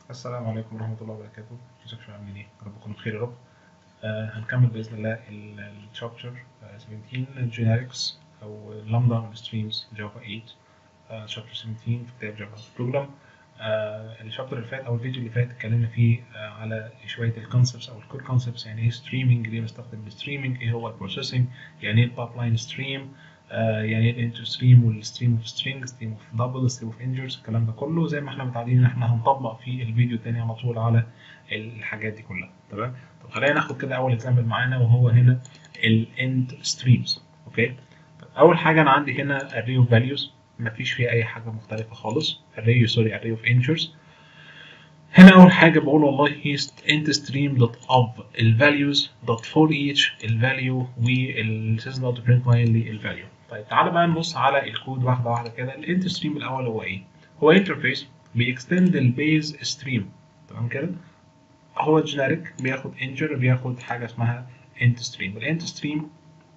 السلام عليكم ورحمة الله وبركاته ازيكم يا عاملين ايه؟ يا رب تكونوا بخير يا رب آه هنكمل بإذن الله الشابتر 17 جينيركس أو لامدا والستريمز جافا 8 شابتر 17 في كتاب جافا بروجرام آه الشابتر اللي فات أو الفيديو اللي فات اتكلمنا فيه آه على شوية الكونسبتس أو الكور كونسبتس يعني ايه ستريمينج ليه بنستخدم الستريمينج ايه هو البروسيسنج يعني ايه البايب لاين ستريم آه يعني ايه الانتر ستريم والستريم اوف سترينج ستريم اوف دبل ستريم اوف انجرز الكلام ده كله زي ما احنا متعودين ان احنا هنطبق في الفيديو التاني على طول على الحاجات دي كلها تمام طب خلينا ناخد كده اول اكزامبل معانا وهو هنا الاند ستريمز اوكي طب اول حاجه انا عندي هنا array of values مفيش فيها اي حاجه مختلفه خالص array سوري array of integers هنا اول حاجه بقول والله هي int stream dot of الفاليوز dot for each الفاليو والسيستم دوت برنت لاين للفاليو طيب تعالى بقى نبص على الكود واحده واحده كده الانت ستريم الاول هو ايه هو انترفيس بيكستند البيز ستريم تمام كده هو جينيريك بياخد انجر بياخد حاجه اسمها انت ستريم الانت ستريم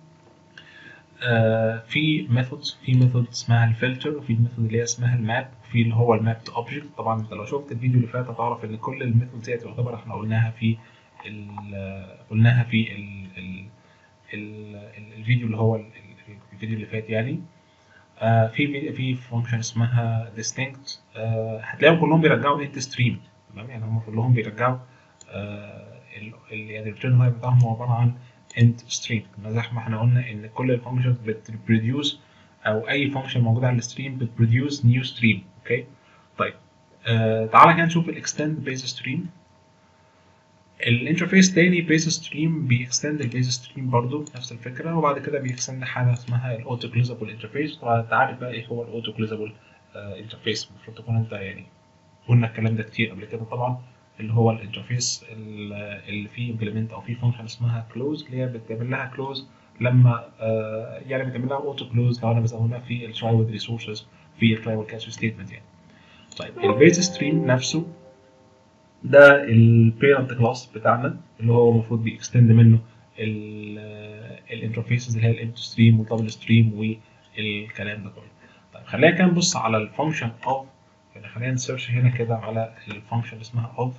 آه في ميثودز في ميثود اسمها الفلتر وفي ميثود اللي هي اسمها الماب وفي اللي هو الماب تو اوبجكت طبعا انت لو شفت الفيديو اللي فات هتعرف ان كل الميثودز ديت يعتبر احنا قلناها في قلناها في ال ال ال الفيديو اللي هو الفيديو اللي فات يعني آه في في فانكشن اسمها distinct آه هتلاقيهم كلهم بيرجعوا انت ستريم تمام يعني هم كلهم بيرجعوا آه يعني الريتيرن تايب بتاعهم هو عباره عن انت ستريم زي ما احنا قلنا ان كل الفانكشنز بتبروديوس او اي فانكشن موجوده على الستريم بتبروديوس نيو ستريم اوكي طيب آه تعالى كده نشوف الاكستند بيز ستريم الانترفيس تاني بيز ستريم بيكستند البيز ستريم برضو نفس الفكره وبعد كده بيكستند حاجه اسمها الاوتو كليزابل انترفيس طبعا انت عارف بقى ايه هو الاوتو كليزابل انترفيس المفروض تكون انت يعني قلنا الكلام ده كتير قبل كده طبعا اللي هو الانترفيس اللي فيه امبلمنت او فيه فانكشن اسمها كلوز اللي هي بتعمل لها كلوز لما آه يعني بتعمل لها اوتو كلوز لو انا بستخدمها في التراي وذ ريسورسز في التراي والكاتش ستيتمنت يعني طيب البيز ستريم نفسه ده البيرنت كلاس بتاعنا اللي هو المفروض بيكستند منه الانترفيسز اللي هي الانت ستريم والدبل ستريم والكلام ده كله طيب خلينا كده نبص على الفانكشن اوف يعني خلينا نسيرش هنا كده على الفانكشن اللي اسمها اوف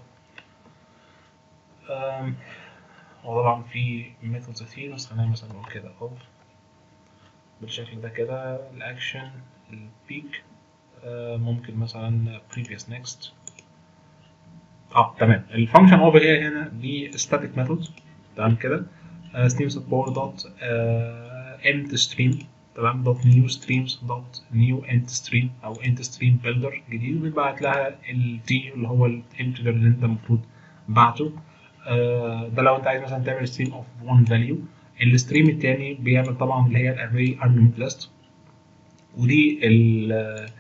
وطبعا في ميثودز كتير بس خلينا مثلا نقول كده اوف بالشكل ده كده الاكشن البيك ممكن مثلا previous next اه تمام الفانكشن اوفر هي هنا دي static ميثود تمام كده ستريم سبورت دوت end stream تمام دوت نيو ستريمز دوت نيو انت ستريم او انت ستريم بيلدر جديد وبيبعت لها التي اللي هو الانتجر اللي انت المفروض بعته آه ده لو انت عايز مثلا تعمل ستريم اوف 1 فاليو الستريم الثاني بيعمل طبعا اللي هي الاري ارجمنت ليست ودي ال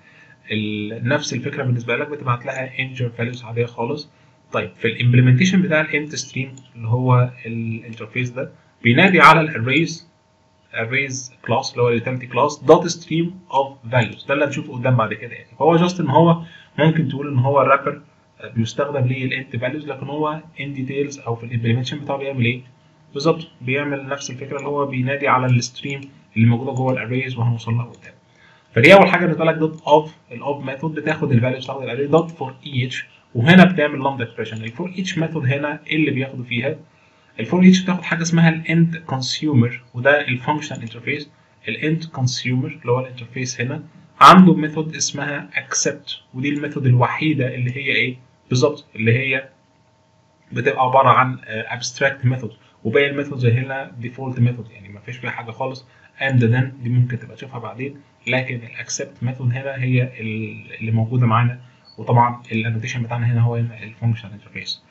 ال نفس الفكره بالنسبه لك بتبعت لها انجر فاليوز عاديه خالص طيب في الامبلمنتيشن بتاع الانت ستريم اللي هو الانترفيس ده بينادي على الاريز arrays class اللي هو utility class dot stream of values ده اللي هنشوفه قدام بعد كده يعني فهو جاست ان هو ممكن تقول ان هو الرابر بيستخدم للانت فاليوز لكن هو ان ديتيلز او في الامبلمنتيشن بتاعه بيعمل ايه؟ بالظبط بيعمل نفس الفكره اللي هو بينادي على الستريم اللي موجوده جوه الاريز وهنوصل لها قدام فدي اول حاجه بالنسبه لك دوت اوف الاوف ميثود بتاخد الفاليوز بتاخد الاري دوت فور ايتش وهنا بتعمل لامدا اكسبريشن الفور ايتش ميثود هنا ايه اللي بياخده فيها؟ الفور ايتش بتاخد حاجه اسمها الاند كونسيومر وده الفانكشن انترفيس الاند كونسيومر اللي هو الانترفيس هنا عنده ميثود اسمها accept ودي الميثود الوحيده اللي هي ايه بالظبط اللي هي بتبقى عباره عن abstract ميثود وباقي الميثودز هنا ديفولت ميثود يعني ما فيش فيها حاجه خالص and then دي ممكن تبقى تشوفها بعدين لكن الاكسبت ميثود هنا هي اللي موجوده معانا وطبعا الانوتيشن بتاعنا هنا هو الفانكشن انترفيس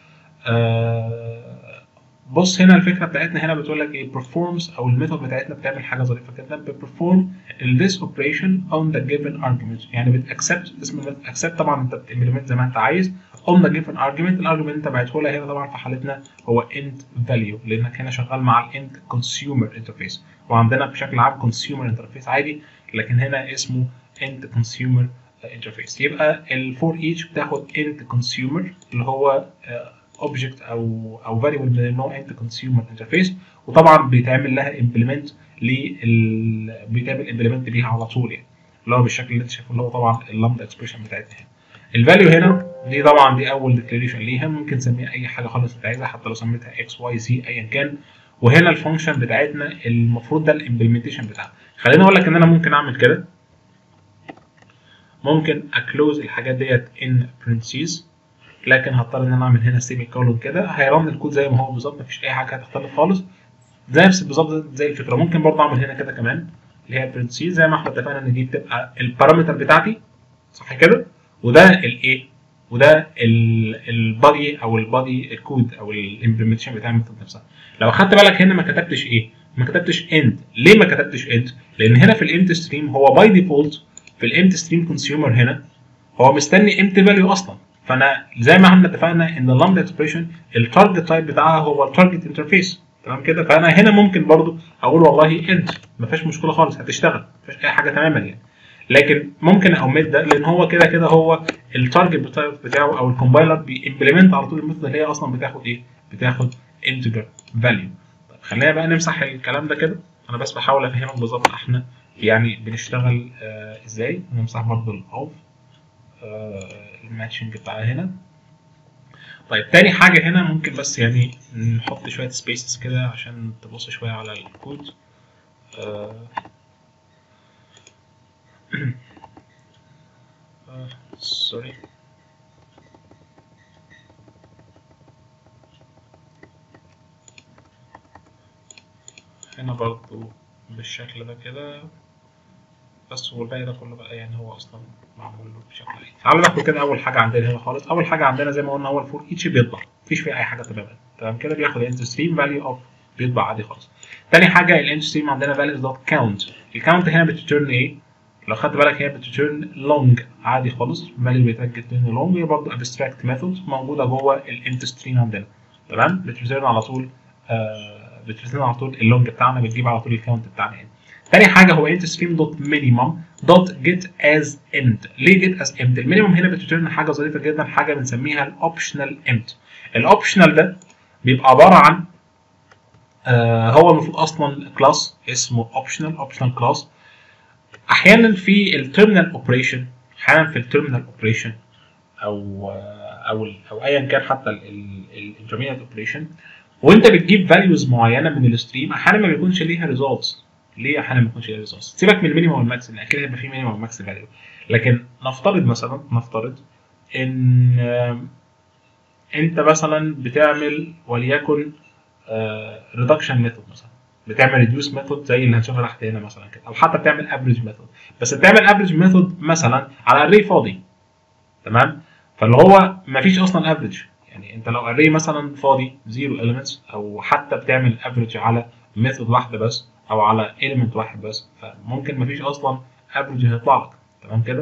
آه بص هنا الفكره بتاعتنا هنا بتقول لك ايه performs او الميثود بتاعتنا بتعمل حاجه ظريفه جدا بتperform this operation on the given argument يعني بتاكسبت اسم accept طبعا انت بتمبلمنت زي ما انت عايز on the given argument الارجيومنت انت بعته لها هنا طبعا في حالتنا هو end value لانك هنا شغال مع الاند consumer interface وعندنا بشكل عام consumer interface عادي لكن هنا اسمه end consumer interface يبقى الفور ايتش بتاخد end consumer اللي هو اوبجكت او او فاريبل من النوع انت كونسيومر انترفيس وطبعا بيتعمل لها امبلمنت لل بيتعمل امبلمنت ليها على طول يعني اللي هو بالشكل اللي انت شايفه اللي هو طبعا اللامدا اكسبريشن بتاعتنا هنا الفاليو هنا دي طبعا دي اول ديكلاريشن ليها ممكن نسميها اي حاجه خالص انت عايزها حتى لو سميتها اكس واي زي ايا كان وهنا الفانكشن بتاعتنا المفروض ده الامبلمنتيشن بتاعها خليني اقول لك ان انا ممكن اعمل كده ممكن اكلوز الحاجات ديت ان برنسيز لكن هضطر ان انا اعمل هنا سيمي كولون كده هيرن الكود زي ما هو بالظبط مفيش اي حاجه هتختلف خالص زي نفس بالظبط زي الفكره ممكن برضه اعمل هنا كده كمان اللي هي برنسيز زي ما احنا اتفقنا ان دي بتبقى البارامتر بتاعتي صح كده وده الايه وده البادي او البادي الكود او الامبلمنتيشن بتاع الميثود نفسها لو اخدت بالك هنا ما كتبتش ايه ما كتبتش اند ليه ما كتبتش اند لان هنا في الامت ستريم هو باي ديفولت في الامت ستريم كونسيومر هنا هو مستني امت فاليو اصلا فانا زي ما احنا اتفقنا ان اللامدا اكسبريشن التارجت تايب بتاعها هو التارجت انترفيس تمام كده فانا هنا ممكن برضو اقول والله اند ما فيهاش مشكله خالص هتشتغل ما فيهاش اي حاجه تماما يعني لكن ممكن اوميت ده لان هو كده كده هو التارجت بتاعه او الكومبايلر بيمبلمنت على طول الميثود اللي هي اصلا بتاخد ايه؟ بتاخد انتجر فاليو طب خلينا بقى نمسح الكلام ده كده انا بس بحاول افهمك بالظبط احنا يعني بنشتغل آه ازاي نمسح برضه الاوف آه الماتشنج بتاع هنا طيب تاني حاجة هنا ممكن بس يعني نحط شوية سبيسز كده عشان تبص شوية على الكود آه سوري هنا برضو بالشكل ده كده بس والباقي ده كله بقى يعني هو اصلا معمول له بشكل عادي تعالوا ناخد كده اول حاجه عندنا هنا خالص اول حاجه عندنا زي ما قلنا هو الفور ايتش بيطبع مفيش فيه اي حاجه تماما تمام كده بياخد انت ستريم فاليو اوف بيطبع عادي خالص تاني حاجه الانت ستريم عندنا فاليوز دوت كاونت الكاونت هنا بترن ايه لو خدت بالك هي بترن لونج عادي خالص فاليو بيتاكد ان لونج هي برضه ابستراكت ميثود موجوده جوه الانت ستريم عندنا تمام بترن على طول آه بترن على طول اللونج بتاعنا بتجيب على طول الكاونت بتاعنا هنا تاني حاجه هو انت ستريم دوت مينيمم دوت جيت از اند ليه جيت از اند المينيمم هنا بترن حاجه ظريفه جدا حاجه بنسميها الاوبشنال اند الاوبشنال ده بيبقى عباره عن آه هو المفروض اصلا كلاس اسمه اوبشنال اوبشنال كلاس احيانا في التيرمينال اوبريشن احيانا في التيرمينال اوبريشن او او او ايا كان حتى الانترميديت اوبريشن وانت بتجيب فاليوز معينه من الستريم احيانا ما بيكونش ليها ريزولتس ليه احيانا ما بيكونش ليها ريزولتس سيبك من المينيمم والماكس لان اكيد هيبقى في مينيمم والماكس فاليو لكن نفترض مثلا نفترض ان انت مثلا بتعمل وليكن ريدكشن ميثود مثلا بتعمل ريديوس ميثود زي اللي هنشوفها تحت هنا مثلا كده او حتى بتعمل افريج ميثود بس بتعمل افريج ميثود مثلا على اري فاضي تمام فاللي هو ما فيش اصلا افريج يعني انت لو اري مثلا فاضي زيرو اليمنتس او حتى بتعمل افريج على ميثود واحده بس او على اليمنت واحد بس فممكن ما فيش اصلا افريج هيطلع لك تمام كده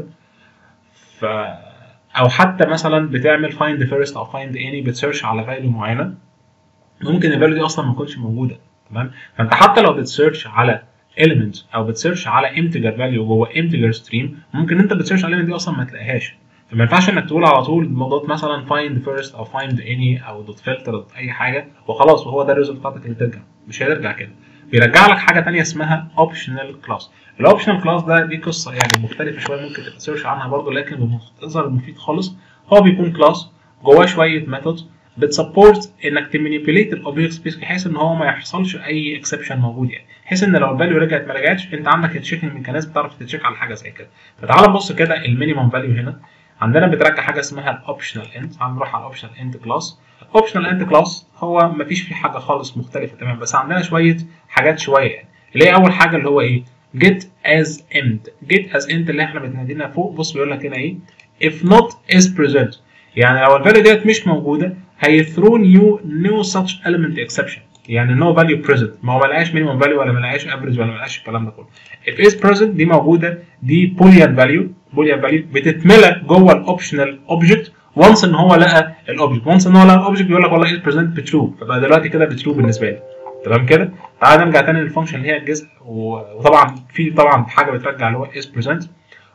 ف او حتى مثلا بتعمل فايند فيرست او فايند اني بتسيرش على فاليو معينه ممكن الفاليو دي اصلا ما تكونش موجوده تمام فانت حتى لو بتسيرش على element او بتسيرش على integer value جوه integer stream ممكن انت بتسيرش على element دي اصلا ما تلاقيهاش فما ينفعش انك تقول على طول دوت مثلا find first او find any او دوت filter دوت اي حاجه وخلاص وهو ده الريزلت بتاعتك اللي ترجع مش هيرجع كده بيرجع لك حاجه ثانيه اسمها optional class الاوبشنال كلاس ده دي قصه يعني مختلفه شويه ممكن تبقى تسيرش عنها برضه لكن بمختصر المفيد خالص هو بيكون كلاس جواه شويه ميثودز بتسبورت انك تمانيبيوليت الاوبجكت سبيس بحيث ان هو ما يحصلش اي اكسبشن موجود يعني بحيث ان لو الفاليو رجعت ما رجعتش انت عندك التشيكنج ميكانيزم تعرف تتشيك على حاجه زي كده فتعال نبص كده المينيمم فاليو هنا عندنا بترجع حاجه اسمها الاوبشنال اند تعال نروح على الاوبشنال اند كلاس الاوبشنال اند كلاس هو ما فيش فيه حاجه خالص مختلفه تمام بس عندنا شويه حاجات شويه يعني اللي هي اول حاجه اللي هو ايه get as end get as end اللي احنا بتنادينا فوق بص بيقول لك هنا ايه if not is present يعني لو الفاليو ديت مش موجوده هيثرو نيو نيو such element exception يعني no value present ما هو ما لقاش minimum value ولا ما لقاش average ولا ما لقاش الكلام ده كله if is present دي موجوده دي boolean value boolean value بتتملى جوه الاوبشنال اوبجكت وانس ان هو لقى الاوبجكت وانس ان هو لقى الاوبجكت بيقول لك والله is present بترو فبقى دلوقتي كده بترو بالنسبه لي تمام كده تعال نرجع تاني للفانكشن اللي هي الجزء وطبعا في طبعا حاجه بترجع اللي هو is present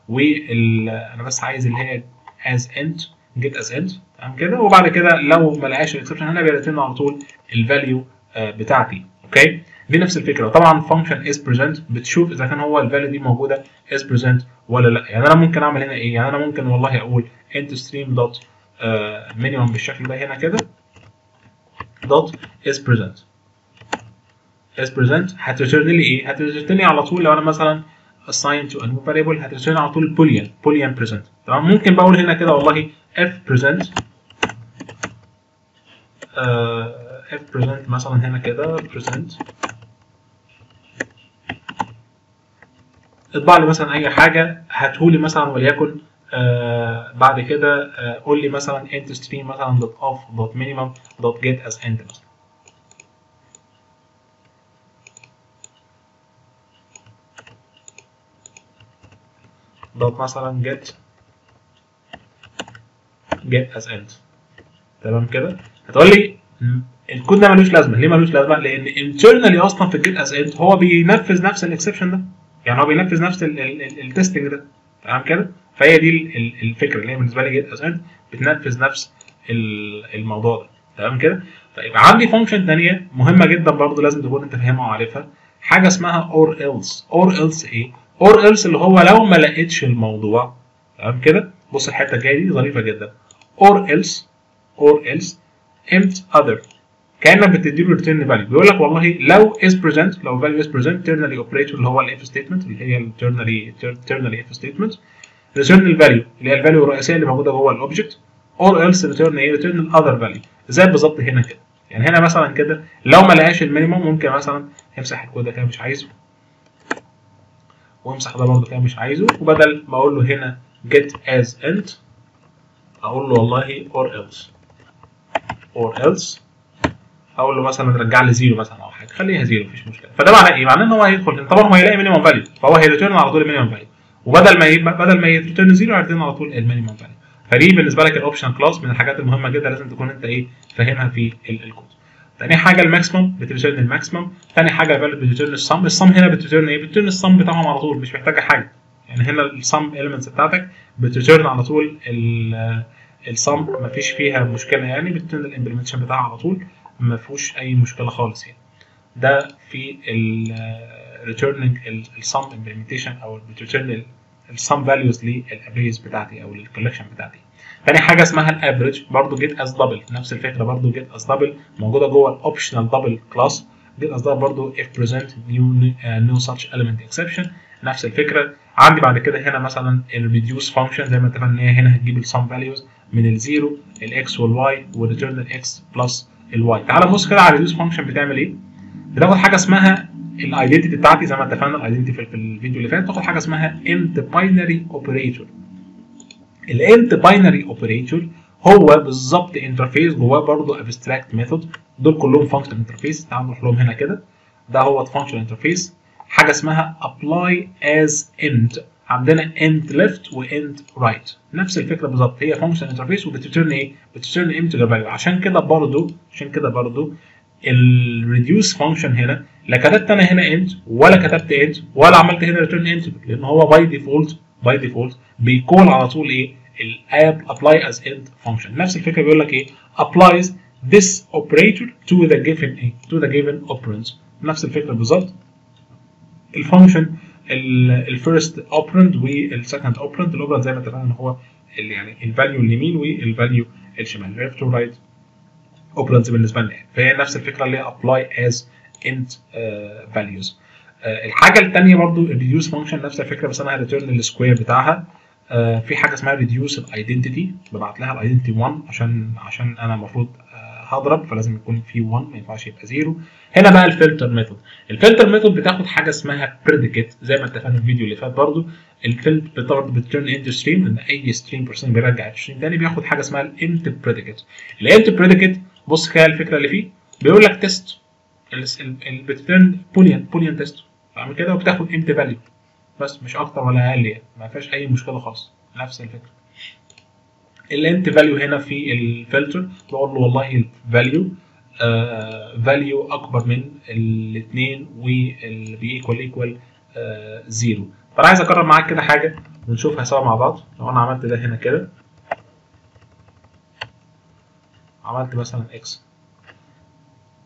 وال انا بس عايز اللي هي as end get as end تمام كده وبعد كده لو ما لقاش الاكسبشن هنا بيرتب على طول الفاليو بتاعتي اوكي دي نفس الفكره طبعا فانكشن از بريزنت بتشوف اذا كان هو الفاليو دي موجوده از بريزنت ولا لا يعني انا ممكن اعمل هنا ايه يعني انا ممكن والله اقول انت ستريم دوت مينيمم بالشكل ده هنا كده دوت از بريزنت از بريزنت هتريتيرن لي ايه هتريتيرن لي على طول لو انا مثلا assign to a new variable هتريتيرن على طول boolean boolean present تمام ممكن بقول هنا كده والله f present آه f present مثلا هنا كده present اطبع لي مثلا اي حاجه هاتهولي مثلا وليكن آه بعد كده آه قول لي مثلا int stream مثلا dot off dot minimum dot get as end مثلا دوت مثلا get get as end تمام كده هتقول لي الكود ده ملوش لازمه ليه ملوش لازمه لان internally اصلا في الجيت از end هو بينفذ نفس الاكسبشن ده يعني هو بينفذ نفس التستنج ده تمام كده فهي دي الفكره اللي هي بالنسبه لي جيت از end بتنفذ نفس الموضوع ده تمام كده طيب عندي فانكشن ثانيه مهمه جدا برضو لازم تكون انت فاهمها وعارفها حاجه اسمها or else or else ايه or else اللي هو لو ما لقيتش الموضوع تمام كده بص الحته الجايه دي ظريفه جدا or else or else empty other كانك بتدي له return value بيقول لك والله لو is present لو value is present ternary operator اللي هو الاف statement اللي هي ال ternary ternary if statement return الفاليو اللي هي الفاليو الرئيسيه اللي موجوده جوه الاوبجكت or else return ايه return الاذر value زي بالظبط هنا كده يعني هنا مثلا كده لو ما لقاش المينيمم ممكن مثلا امسح الكود ده كده مش عايزه وامسح ده برضه كده مش عايزه وبدل ما اقول له هنا get as end اقول له والله or else or else اقول له مثلا رجع لي زيرو مثلا او حاجه خليها زيرو مفيش مشكله فده معناه ايه؟ معناه ان هو هيدخل هنا طبعا هو هيلاقي مينيمم فاليو فهو هيريتيرن على طول المينيمم فاليو وبدل ما يبقى بدل ما يريتيرن زيرو هيريتيرن على طول المينيمم فاليو فدي بالنسبه لك الاوبشن كلاس من الحاجات المهمه جدا لازم تكون انت ايه فاهمها في الكود تاني حاجه الماكسيمم بتريتيرن الماكسيمم تاني حاجه الفاليو بتريتيرن السم السم هنا بتريتيرن ايه بتريتيرن السم بتاعهم على طول مش محتاجه حاجه يعني هنا السم اليمنتس بتاعتك بتريتيرن على طول السم مفيش فيها مشكله يعني بتريتيرن الامبلمنتيشن بتاعها على طول ما فيهوش اي مشكله خالص يعني ده في ال returning السم امبلمنتيشن او بتريتيرن السم فاليوز للابريز بتاعتي او للكولكشن بتاعتي تاني حاجه اسمها الافريج برضو جيت از دبل نفس الفكره برضو جيت از دبل موجوده جوه الاوبشنال دبل كلاس جيت از دبل برضو if present new uh, no such element exception نفس الفكره عندي بعد كده هنا مثلا الريديوس فانكشن زي ما اتفقنا ان هي هنا هتجيب السم فاليوز من الزيرو الاكس والواي وريتيرن الاكس بلس الواي تعال نبص كده على الريديوس فانكشن بتعمل ايه بتاخد حاجه اسمها الايدنتيتي بتاعتي زي ما اتفقنا الايدنتيتي في الفيديو اللي فات تاخد حاجه اسمها انت باينري اوبريتور الانت باينري اوبريتور هو بالظبط انترفيس جواه برضه ابستراكت ميثود دول كلهم فانكشن انترفيس تعالوا نروح لهم هنا كده ده هو فانكشن انترفيس حاجه اسمها apply as end عندنا end left و end right نفس الفكره بالظبط هي فانكشن انترفيس وبترن ايه؟ بترن انتجر فاليو عشان كده برضه عشان كده برضه الريديوس فانكشن هنا لا كتبت انا هنا انت ولا كتبت انت ولا عملت هنا ريتيرن انت لان هو باي ديفولت باي ديفولت بيكول على طول ايه الاب apply as end function نفس الفكره بيقول لك ايه applies this operator to the given ايه to the given operand نفس الفكره بالظبط الفانكشن الفيرست اوبرند والسكند اوبرند الاوبرند زي ما اتفقنا ان هو يعني الفاليو اليمين والفاليو الشمال ليفت ورايت اوبرندز بالنسبه لنا فهي نفس الفكره اللي هي apply as end uh, values uh, الحاجه الثانيه برضو الريديوس فانكشن نفس الفكره بس انا هريتيرن السكوير بتاعها uh, في حاجه اسمها ريديوس الايدنتيتي ببعت لها الايدنتيتي 1 عشان عشان انا المفروض هضرب فلازم يكون في 1 ما ينفعش يبقى 0 هنا بقى الفلتر ميثود الفلتر ميثود بتاخد حاجه اسمها بريديكيت زي ما اتفقنا في الفيديو اللي فات برضو الفلتر برضه بترن انت ستريم لان اي ستريم بيرسون بيرجع ستريم تاني بياخد حاجه اسمها الانت بريديكيت الانت بريديكيت بص كده الفكره اللي فيه بيقول لك تيست بترن بوليان بوليان تيست فاهم كده وبتاخد انت فاليو بس مش اكتر ولا اقل يعني ما فيهاش اي مشكله خالص نفس الفكره الانت فاليو هنا في الفلتر بقول له والله الفاليو فاليو uh, اكبر من الاثنين واللي بيكوال ايكوال زيرو فانا عايز اكرر معاك كده حاجه ونشوفها سوا مع بعض لو انا عملت ده هنا كده عملت مثلا اكس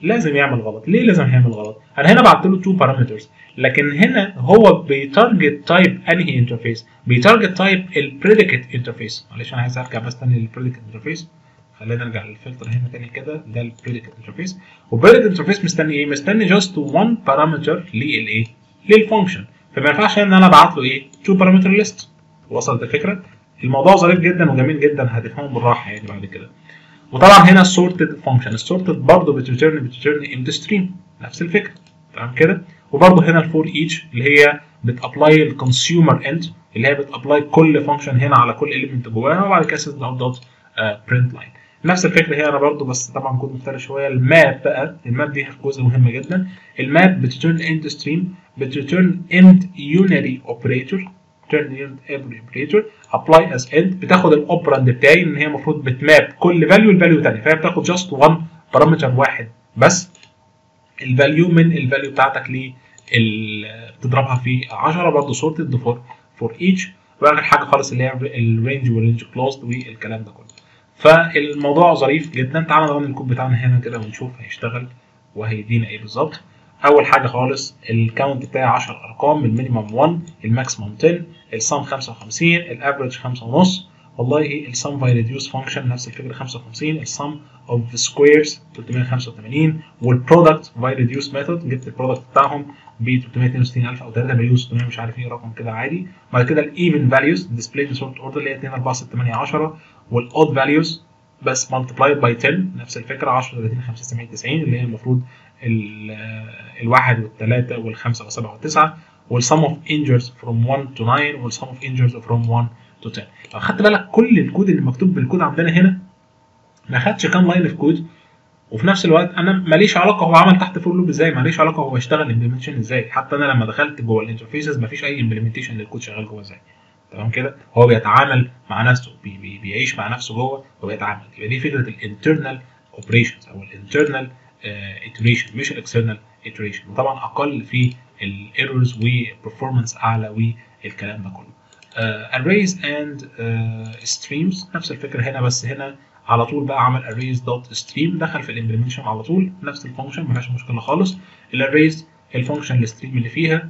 لازم يعمل غلط ليه لازم يعمل غلط انا هنا بعت له تو بارامترز لكن هنا هو بيتارجت تايب انهي انترفيس بيتارجت تايب البريديكت انترفيس معلش انا عايز ارجع بس تاني للبريديكت انترفيس خلينا نرجع للفلتر هنا تاني كده ده البريديكت انترفيس والبريديكت انترفيس مستني ايه مستني جاست وان بارامتر للايه للفانكشن فما ينفعش ان انا ابعت له ايه تو بارامتر ليست وصلت الفكره الموضوع ظريف جدا وجميل جدا هتفهمه بالراحه يعني بعد كده وطبعا هنا السورتد فانكشن السورتد برضه بتريتيرن بتريتيرن ان ستريم نفس الفكره تمام كده وبرضه هنا الفور ايتش اللي هي بتابلاي الكونسيومر اند اللي هي بتابلاي كل فانكشن هنا على كل اليمنت جواها وبعد كده سيت اوت دوت برنت لاين نفس الفكره هنا برضه بس طبعا كود مختلف شويه الماب بقى الماب دي جزء مهم جدا الماب بتريتيرن اند ستريم بتريتيرن اند يونري اوبريتور تيرن اوبريتور ابلاي از اند بتاخد الاوبراند بتاعي ان هي المفروض بتماب كل فاليو لفاليو ثاني فهي بتاخد جاست وان بارامتر واحد بس الفاليو من الفاليو بتاعتك ل بتضربها في 10 برضه سورتد فور فور ايتش واخر حاجه خالص اللي هي الرينج والرينج كلوزد والكلام ده كله فالموضوع ظريف جدا تعالى نرن الكود بتاعنا هنا كده ونشوف هيشتغل وهيدينا ايه بالظبط اول حاجه خالص الكاونت بتاعي 10 ارقام المينيمم 1 الماكسيمم 10 السم 55 الافريج 5 ونص والله ايه السم باي ريديوس فانكشن نفس الفكره 55 السم اوف سكويرز 385 والبرودكت باي ريديوس ميثود جبت البرودكت بتاعهم ب 362000 او 3 مليون 600 مش عارف ايه رقم كده عادي بعد كده الايفن فاليوز ديسبلاي ان سورت اوردر اللي هي 2 4 6 8 10 والاود فاليوز بس مالتبلايد باي 10 نفس الفكره 10 30 5 70 90 اللي هي المفروض الواحد والثلاثه والخمسه والسبعه والتسعه والسم اوف انجرز فروم 1 تو 9 والسم اوف انجرز فروم 1 تو 10 لو خدت بالك كل الكود اللي مكتوب بالكود عندنا هنا ما خدش كام لاين في كود وفي نفس الوقت انا ماليش علاقه هو عمل تحت فور لوب ازاي ماليش علاقه هو اشتغل امبلمنتيشن ازاي حتى انا لما دخلت جوه الانترفيسز ما فيش اي امبلمنتيشن للكود شغال جوه ازاي تمام كده هو بيتعامل مع نفسه بي بي بيعيش مع نفسه جوه وبيتعامل يبقى دي فكره الانترنال اوبريشنز او الانترنال iteration مش الاكسترنال iteration وطبعا اقل في الايرورز وبرفورمانس اعلى والكلام ده كله uh, arrays and uh, streams نفس الفكره هنا بس هنا على طول بقى عمل arrays dot stream دخل في الامبلمنتيشن على طول نفس الفانكشن ما فيهاش مشكله خالص الاريز الفانكشن الستريم اللي فيها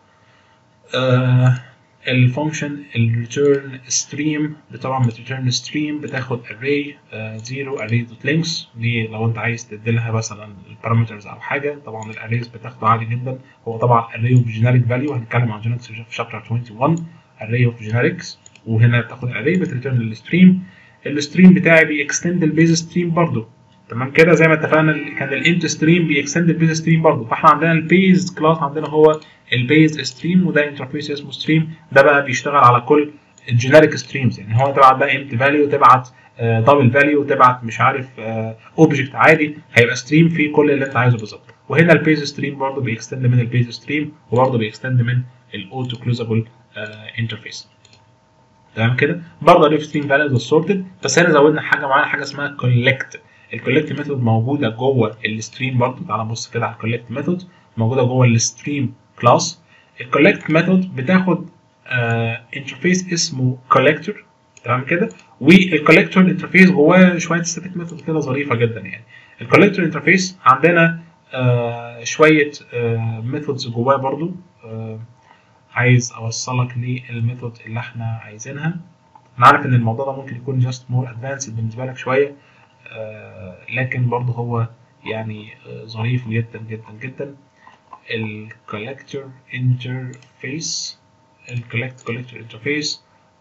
uh, الفانكشن الريتيرن ستريم طبعا بتريتيرن ستريم بتاخد array زيرو array دوت لينكس دي لو انت عايز تديلها مثلا البارامترز او حاجه طبعا الاريز بتاخده عادي جدا هو طبعا array اوف جينيريك فاليو هنتكلم عن جينيركس في شابتر 21 array اوف جينيركس وهنا بتاخد array بتريتيرن الستريم الستريم بتاعي بيكستند البيز ستريم برضو تمام كده زي ما اتفقنا كان الانت ستريم بيكستند البيز ستريم برضو فاحنا عندنا البيز كلاس عندنا هو البيز ستريم وده انترفيس اسمه ستريم ده بقى بيشتغل على كل الجينيريك ستريمز يعني هو تبعت بقى امت فاليو تبعت دبل فاليو تبعت مش عارف اوبجكت عادي هيبقى ستريم فيه كل اللي انت عايزه بالظبط وهنا البيز ستريم برضه بيكستند من البيز ستريم وبرضه بيكستند من الاوتو كلوزابل انترفيس تمام كده برضه الريف ستريم فاليوز والسورتد بس هنا زودنا حاجه معانا حاجه اسمها كولكت الكولكت ميثود موجوده جوه الستريم برضه تعال نبص كده على الكولكت ميثود موجوده جوه الستريم كلاس الكولكت ميثود بتاخد انترفيس اسمه كولكتور تمام كده والكولكتور انترفيس جواه شويه ستاتيك ميثود كده ظريفه جدا يعني الكولكتور انترفيس عندنا آه شويه ميثودز جواه برضو آه عايز اوصلك للميثود اللي احنا عايزينها انا عارف ان الموضوع ده ممكن يكون جاست مور ادفانسد بالنسبه لك شويه آه لكن برضه هو يعني ظريف جدا جدا جدا الكولكتور انترفيس الكولكت كولكتور انترفيس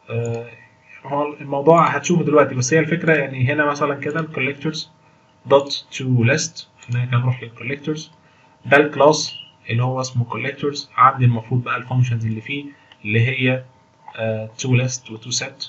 هو الموضوع هتشوفه دلوقتي بس هي الفكره يعني هنا مثلا كده الكولكتورز دوت تو ليست خلينا كده نروح للكولكتورز ده الكلاس اللي هو اسمه كولكتورز عندي المفروض بقى الفانكشنز اللي فيه اللي هي تو ليست وتو سيت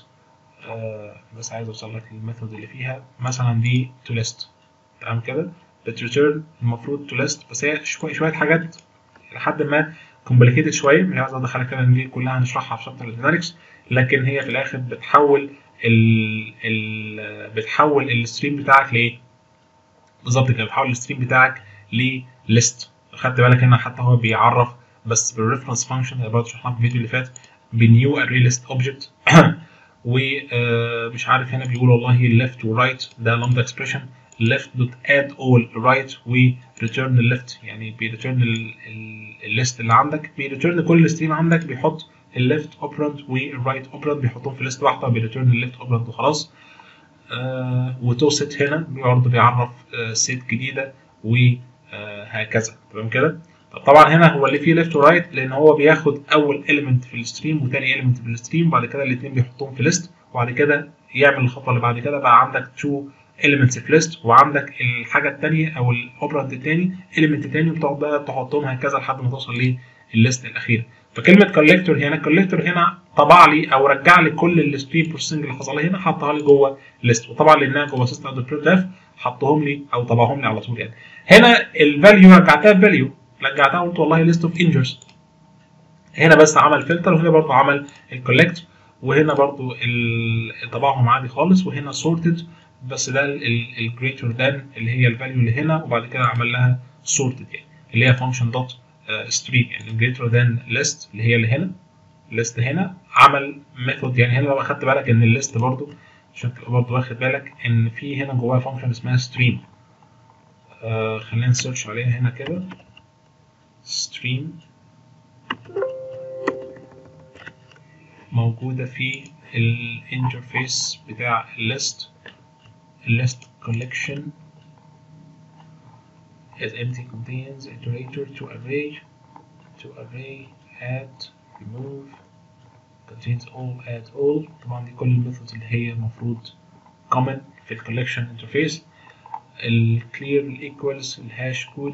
بس عايز اوصل لك للميثود اللي فيها مثلا دي تو ليست تمام كده بتريتيرن المفروض تو ليست بس هي شويه شويه حاجات لحد ما كومبليكيتد شويه مش عايز ادخلك كده دي كلها هنشرحها في شابتر الدينامكس لكن هي في الاخر بتحول ال ال بتحول الستريم بتاعك لايه؟ بالظبط كده بتحول الستريم بتاعك لليست خدت بالك هنا حتى هو بيعرف بس بالريفرنس فانكشن اللي برضه شرحناها في الفيديو اللي فات بنيو اري ليست اوبجكت ومش عارف هنا بيقول والله ليفت ورايت ده لامدا اكسبريشن left دوت add all right و return left يعني بيريتيرن الليست اللي عندك بيريتيرن كل ستريم عندك بيحط الليفت اوبرند والرايت اوبرند بيحطهم في ليست واحده بيريتيرن الليفت اوبرند وخلاص آه وتو سيت هنا برضه بيعرف آه سيت جديده وهكذا تمام كده طب طبعا هنا هو اللي فيه ليفت ورايت لان هو بياخد اول اليمنت في الستريم وثاني اليمنت في الستريم وبعد كده الاثنين بيحطهم في ليست وبعد كده يعمل الخطوه اللي بعد كده بقى عندك تو elements في ليست وعندك الحاجه الثانيه او الاوبرند الثاني element ثاني وبتقعد بقى تحطهم هكذا لحد ما توصل للليست الاخيره فكلمه كوليكتور هنا كوليكتور هنا طبع لي او رجع لي كل الستريم بروسيسنج اللي حصل لي هنا حطها لي جوه ليست وطبعا لانها جوه سيستم دوت برنت اف حطهم لي او طبعهم لي على طول يعني هنا الفاليو رجعتها فاليو رجعتها قلت والله ليست اوف انجرز هنا بس عمل فلتر وهنا برضه عمل الكولكت وهنا برضه طبعهم عادي خالص وهنا سورتد بس ده الجريتر ذان اللي هي الفاليو اللي هنا وبعد كده عمل لها سورتد يعني اللي هي فانكشن دوت ستريم يعني الجريتر ذان ليست اللي هي اللي هنا ليست هنا عمل ميثود يعني هنا لو اخدت بالك ان الليست برضو عشان تبقى برضو واخد بالك ان في هنا جواها فانكشن اسمها ستريم آه خلينا نسيرش عليها هنا كده ستريم موجودة في الانترفيس بتاع الليست الليست collection as empty contains iterator to array to array add remove contains all add all طبعا دي كل الميثودز اللي هي المفروض common في الكولكشن انترفيس الكلير الايكوالز الهاش كود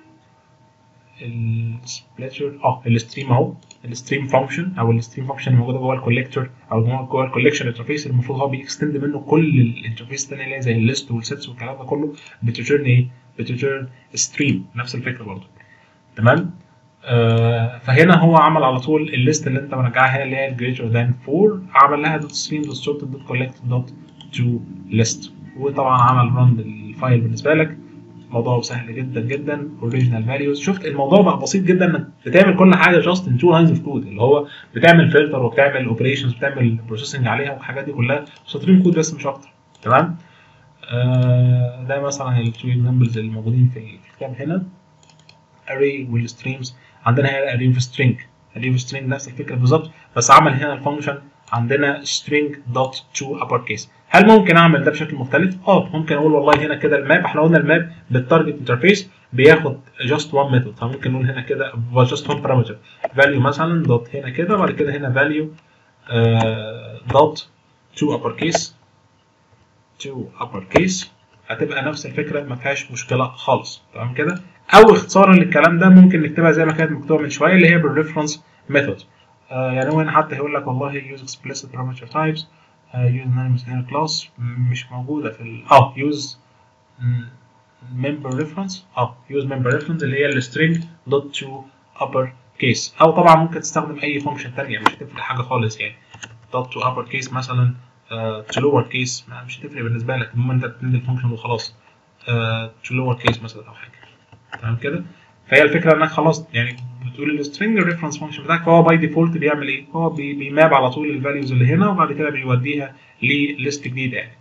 السبليتر اه الستريم اهو الستريم فانكشن او الستريم فانكشن الموجوده جوه الكوليكتور او جوه الكولكشن انترفيس المفروض هو بيكستند منه كل الانترفيس الثانيه اللي هي زي الليست والسيتس والكلام ده كله بترجرن ايه؟ بترجرن ستريم نفس الفكره برضه تمام؟ آه فهنا هو عمل على طول الليست اللي انت مرجعها اللي هي الجريتر ذان 4 عمل لها دوت ستريم دوت سورت دوت كولكت دوت تو ليست وطبعا عمل رن للفايل بالنسبه لك الموضوع سهل جدا جدا اوريجينال فاليوز شفت الموضوع بقى بسيط جدا انك بتعمل كل حاجه جاست ان تو لاينز اوف كود اللي هو بتعمل فلتر وبتعمل اوبريشنز بتعمل بروسيسنج عليها والحاجات دي كلها سطرين كود بس مش اكتر تمام آه ده مثلا التو اكزامبلز اللي موجودين في الكتاب هنا array والستريمز عندنا هنا array في string array في string نفس الفكره بالظبط بس عمل هنا الفانكشن عندنا string dot to uppercase هل ممكن اعمل ده بشكل مختلف؟ اه ممكن اقول والله هنا كده الماب احنا قلنا الماب بالتارجت انترفيس بياخد just one method فممكن نقول هنا كده just one parameter value مثلا dot هنا كده وبعد كده هنا value uh, dot to uppercase to uppercase هتبقى نفس الفكره ما فيهاش مشكله خالص تمام كده او اختصارا للكلام ده ممكن نكتبها زي ما كانت مكتوبه من شويه اللي هي بالريفرنس ميثود آه يعني هو هنا حتى هيقول لك والله use explicit parameter types uh, use anonymous inner class مش موجودة في ال اه use member reference اه use member reference اللي هي السترينج dot to upper case او طبعا ممكن تستخدم اي فانكشن تانية مش هتفرق حاجة خالص يعني dot to upper case مثلا uh, to lower case مش هتفرق بالنسبة لك المهم انت بتنزل الفانكشن وخلاص uh, to lower case مثلا او حاجة تمام كده فهي الفكرة انك خلاص يعني بتقول السترنج الريفرنس فانكشن بتاعك فهو باي ديفولت بيعمل ايه؟ هو بي بيماب على طول الفاليوز اللي هنا وبعد كده بيوديها لليست جديده يعني.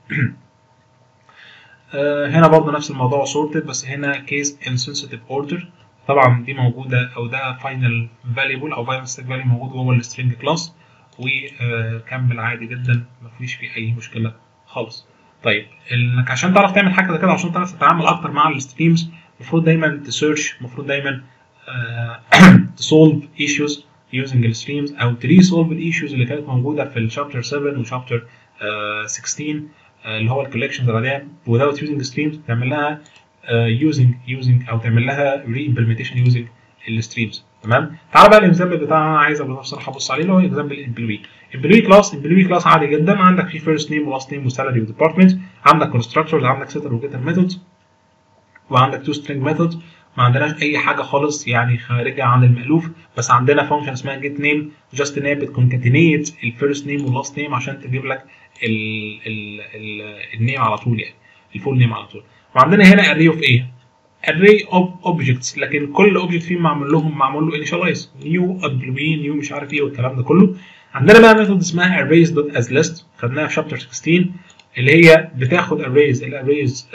آه هنا برضه نفس الموضوع سورتد بس هنا كيس انسنسيتيف اوردر طبعا دي موجوده او ده فاينل فاليبل او فاينل ستيك فاليو موجود جوه السترنج كلاس وكمل عادي جدا مفيش فيه اي مشكله خالص. طيب انك عشان تعرف تعمل حاجه زي كده عشان تعرف تتعامل اكتر مع الستريمز المفروض دايما تسيرش المفروض دايما تسولف ايشوز يوزنج الستريمز او تريسولف الايشوز اللي كانت موجوده في الشابتر 7 وشابتر 16 اللي هو الكولكشنز العاديه without using streams تعمل لها يوزنج يوزنج او تعمل لها ري امبلمنتيشن يوزنج الستريمز تمام تعال بقى الاكزامبل بتاعنا انا عايز بصراحه ابص عليه اللي هو اكزامبل امبلوي امبلوي كلاس امبلوي كلاس عادي جدا عندك فيه فيرست نيم ولاست نيم وسالري وديبارتمنت عندك كونستراكتورز عندك سيتر وجيتر ميثودز وعندك تو سترينج ميثود ما عندناش اي حاجه خالص يعني خارجه عن المالوف بس عندنا فانكشن اسمها جيت نيم جاست ان هي بتكونكاتينيت الفيرست نيم واللاست نيم عشان تجيب لك ال ال ال النيم على طول يعني الفول نيم على طول وعندنا هنا اري اوف ايه array of objects لكن كل اوبجكت فيهم معمول لهم معمول له initialize new employee new مش عارف ايه والكلام ده كله عندنا بقى ميثود اسمها arrays.asList خدناها في شابتر 16 اللي هي بتاخد arrays الاريز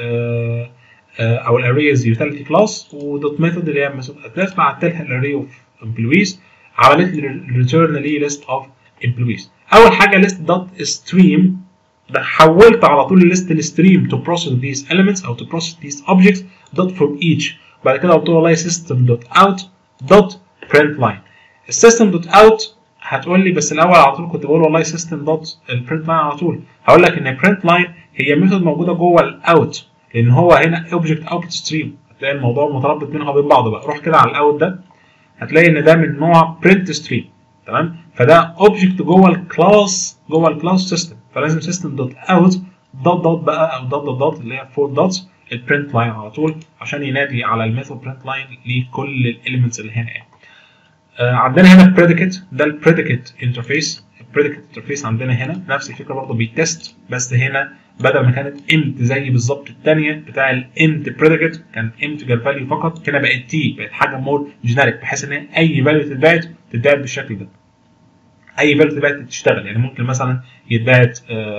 او الاريز يوتيليتي كلاس ودوت ميثود اللي هي ميثود ادريس بعت لها الاري اوف امبلويز عملت لي ريتيرن لي ليست اوف امبلويز اول حاجه ليست دوت ستريم ده حولت على طول الليست الستريم to process these elements او to process these objects dot from each بعد كده قلت له والله system dot out dot print line السيستم دوت اوت هتقول لي بس الاول على طول كنت بقول والله سيستم دوت البرنت لاين على طول هقول لك ان برنت لاين هي ميثود موجوده جوه الاوت لان هو هنا اوبجكت اوت ستريم هتلاقي الموضوع متربط بينها وبين بعضه بقى روح كده على الاوت ده هتلاقي ان ده من نوع برنت ستريم تمام فده اوبجكت جوه الكلاس جوه الكلاس سيستم فلازم سيستم دوت اوت دوت دوت بقى او دوت دوت دوت اللي هي فور دوتس البرنت لاين على طول عشان ينادي على الميثود برنت لاين لكل الاليمنتس اللي هنا يعني آه عندنا هنا البريديكت ده البريديكت انترفيس البريديكت انترفيس عندنا هنا نفس الفكره برضه بيتست بس هنا بدل ما كانت امت زي بالظبط الثانيه بتاع الامت بريديكت كان انتجر فاليو فقط هنا بقت تي بقت حاجه مور جينيريك بحيث ان اي فاليو تتبعت تتبعت بالشكل ده اي فاليو تتبعت تشتغل يعني ممكن مثلا يتبعت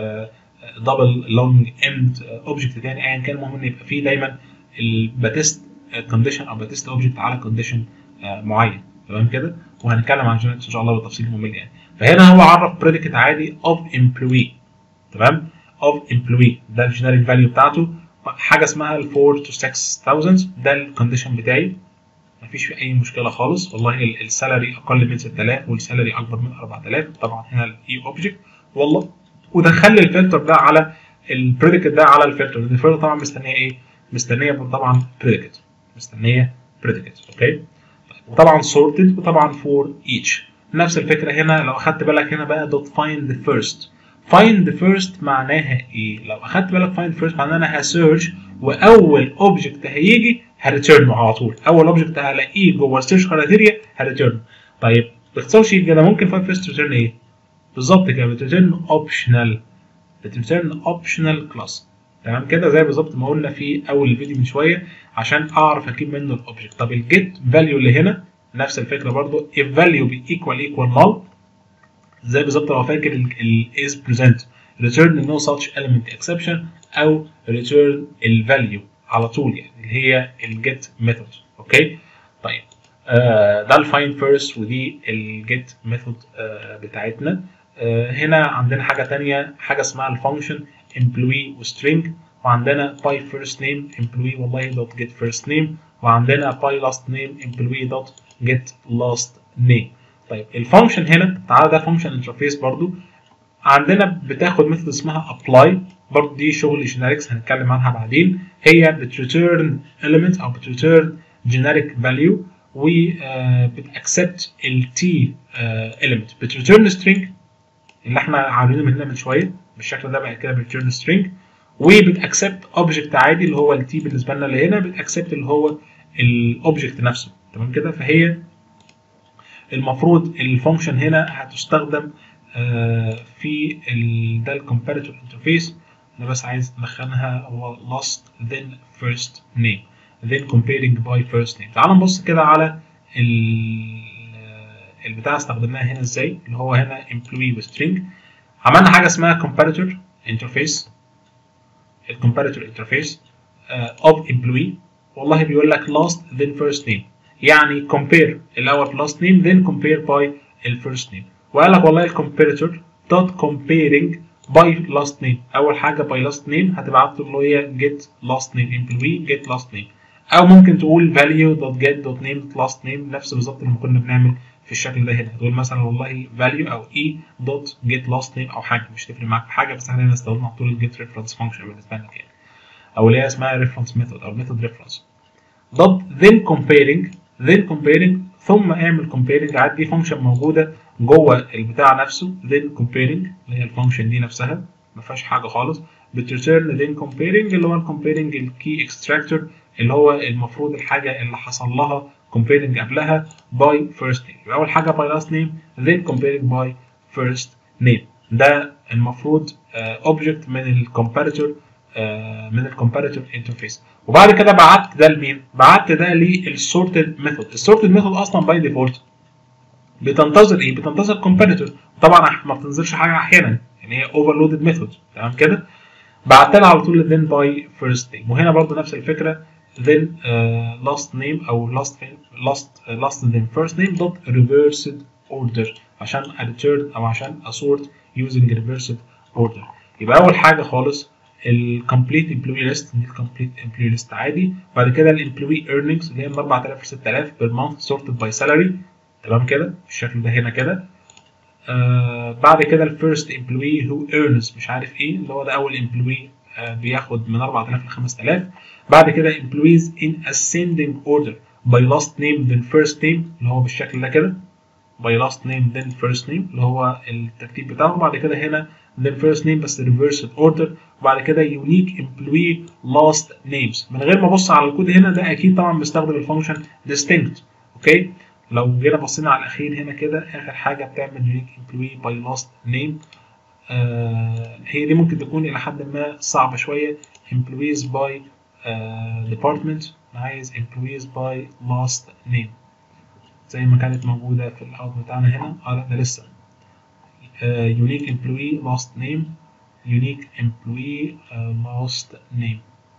دبل لونج امت اوبجكت ثاني ايا كان المهم ان يبقى فيه دايما بتست كونديشن او بتست اوبجكت على كونديشن معين تمام كده وهنتكلم عن جينيركس ان شاء الله بالتفصيل ممل يعني فهنا هو عرف بريديكت عادي اوف امبلوي تمام اوف امبلوي ده الجينيريك فاليو بتاعته حاجه اسمها ال 4 to 6000 ده الكونديشن بتاعي مفيش في اي مشكله خالص والله السالري اقل من 6000 والسالري اكبر من 4000 طبعا هنا الاي اوبجكت والله ودخل لي الفلتر ده على البريديكت ده على الفلتر الفلتر طبعا مستنيه ايه؟ مستنيه طبعا بريديكت مستنيه بريديكت اوكي وطبعا sorted وطبعا for each نفس الفكره هنا لو اخدت بالك هنا بقى دوت find the first find the first معناها ايه لو اخدت بالك find first معناها انا هسيرش واول اوبجكت هيجي هريتيرنه على طول اول اوبجكت هلاقيه جوه السيرش كرايتيريا هريتيرنه طيب باختصار شديد كده ممكن find first return ايه بالظبط كده بتريتيرن اوبشنال بتريتيرن اوبشنال كلاس تمام كده زي بالظبط ما قلنا في اول الفيديو من شويه عشان اعرف اجيب منه الاوبجكت طب الجيت فاليو اللي هنا نفس الفكره برضو if value be equal equal null زي بالظبط لو فاكر ال is present return no such element exception او return ال value على طول يعني اللي هي الجيت ميثود اوكي طيب آه ده الفاين فيرست ودي الجيت ميثود آه بتاعتنا آه هنا عندنا حاجه ثانيه حاجه اسمها الفانكشن employee وstring وعندنا باي فيرست نيم employee والله دوت جيت فيرست نيم وعندنا باي لاست نيم employee دوت جيت لاست نيم طيب الفانكشن هنا تعالى ده فانكشن انترفيس برضو عندنا بتاخد ميثود اسمها apply برضو دي شغل جينيركس هنتكلم عنها بعدين هي بتريتيرن element او بتريتيرن generic value و بتاكسبت التي element بتريتيرن string اللي احنا عاملينه من هنا من شويه بالشكل ده بقى كده بتريتيرن string وبتاكسبت اوبجكت عادي اللي هو التي بالنسبه لنا اللي هنا بتاكسبت اللي هو الاوبجكت نفسه تمام كده فهي المفروض الفانكشن هنا هتستخدم في ال ده الكومباريتور انترفيس انا بس عايز ادخلها هو last then first name then comparing by first name تعال نبص كده على البتاع استخدمناها هنا ازاي اللي هو هنا employee وstring عملنا حاجه اسمها comparator interface الكومباريتور انترفيس of employee والله بيقول لك last then first name يعني compare الاول last name then compare by الفيرست name وقال لك والله الكومباريتور dot comparing by last name اول حاجه by last name هتبعت له اللي هي get last name employee get last name او ممكن تقول value dot get dot name last name نفس بالظبط اللي كنا بنعمل في الشكل ده هنا تقول مثلا والله value او e dot get last name او حاجه مش تفرق معاك في حاجه بس احنا هنستخدمها على طول الجيت ريفرنس فانكشن بالنسبه لنا يعني او اللي هي اسمها ريفرنس ميثود او ميثود ريفرنس dot then comparing then comparing ثم اعمل comparing عاد دي فانكشن موجوده جوه البتاع نفسه then comparing اللي هي الفانكشن دي نفسها ما فيهاش حاجه خالص بتريتيرن then comparing اللي هو الكومبيرنج الكي اكستراكتور اللي هو المفروض الحاجه اللي حصل لها comparing قبلها by first name يبقى اول حاجه by last name then comparing by first name ده المفروض uh, object من الكومباريتور uh, من الكومباريتور انترفيس وبعد كده بعت ده لمين؟ بعت ده للسورتد ميثود السورتد ميثود اصلا باي ديفولت بتنتظر ايه؟ بتنتظر كومباريتور طبعا ما بتنزلش حاجه احيانا يعني هي اوفرلودد ميثود تمام كده؟ بعتها على طول then by first name وهنا برضو نفس الفكره then uh, last name او last last uh, last then first name dot reversed order عشان return او عشان assort using reversed order يبقى اول حاجه خالص الكومبليت امبلوي ليست دي الكومبليت امبلوي ليست عادي بعد كده الامبلوي ايرنينجز اللي هي من 4000 ل 6000 بير مانث سورتد باي سالاري تمام كده بالشكل ده هنا كده آه بعد كده الفيرست امبلوي هو ايرنز مش عارف ايه اللي هو ده اول امبلوي آه بياخد من 4000 ل 5000 بعد كده employees in ascending order by last name then first name اللي هو بالشكل ده كده by last name then first name اللي هو الترتيب بتاعهم بعد كده هنا then first name بس reversed order وبعد كده unique employee last names من غير ما ابص على الكود هنا ده اكيد طبعا بستخدم الفانكشن distinct اوكي لو جينا بصينا على الاخير هنا كده اخر حاجه بتعمل unique employee by last name آه هي دي ممكن تكون الى حد ما صعبه شويه employees by uh, department عايز employees by last name زي ما كانت موجودة في الأوت بتاعنا هنا اه لا ده لسه uh, unique employee last name unique employee uh, last name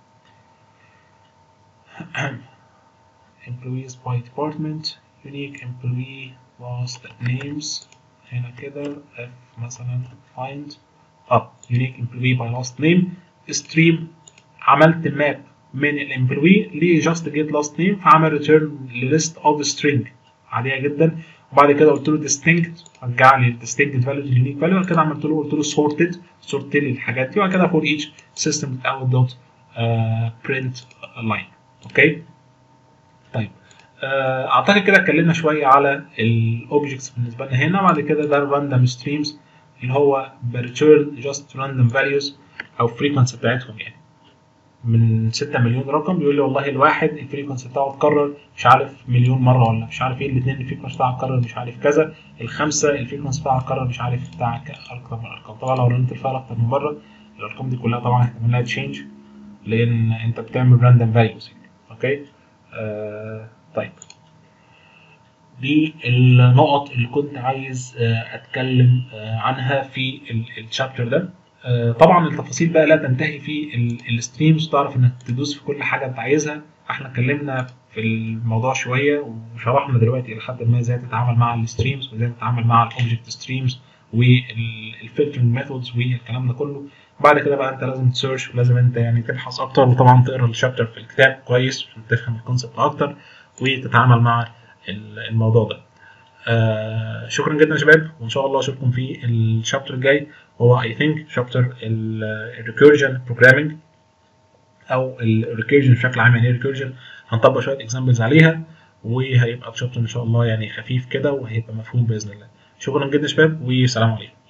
employees by department unique employee last names هنا كده F مثلا find اه unique employee by last name stream عملت ماب من الامبلوي ل just get last name فعمل return list of string عاديه جدا وبعد كده قلت له distinct رجع لي distinct value unique value وبعد كده عملت له قلت له sorted sorted لي الحاجات دي وبعد كده for each system out dot uh, print line اوكي طيب uh, اعتقد كده اتكلمنا شويه على الاوبجكتس بالنسبه لنا هنا وبعد كده ده الراندوم ستريمز اللي هو بريتيرن جاست راندوم فاليوز او فريكونسي بتاعتهم يعني من 6 مليون رقم بيقول لي والله الواحد الفريكونسي بتاعه اتكرر مش عارف مليون مره ولا مش عارف ايه الاثنين الفريكونسي بتاعه اتكرر مش عارف كذا الخمسه الفريكونسي بتاعه اتكرر مش عارف بتاع اكتر من ارقام طبعا لو رنيت الفايل اكتر من مره الارقام دي كلها طبعا هتعمل لها تشينج لان انت بتعمل راندوم فاليوز اوكي آه طيب دي النقط اللي كنت عايز آه اتكلم آه عنها في الشابتر ده طبعا التفاصيل بقى لا تنتهي في الستريمز تعرف انك تدوس في كل حاجه انت عايزها احنا اتكلمنا في الموضوع شويه وشرحنا دلوقتي لحد ما ازاي تتعامل مع الستريمز وازاي تتعامل مع الاوبجكت ستريمز والفلترنج ميثودز والكلام ده كله بعد كده بقى انت لازم تسيرش ولازم انت يعني تبحث اكتر وطبعا تقرا الشابتر في الكتاب كويس عشان تفهم الكونسبت اكتر وتتعامل مع الموضوع ده آه شكرا جدا يا شباب وان شاء الله اشوفكم في الشابتر الجاي هو اي ثينك شابتر الريكيرجن بروجرامينج او الريكيرجن بشكل عام يعني ايه ريكيرجن هنطبق شويه اكزامبلز عليها وهيبقى الشابتر ان شاء الله يعني خفيف كده وهيبقى مفهوم باذن الله شكرا جدا يا شباب والسلام عليكم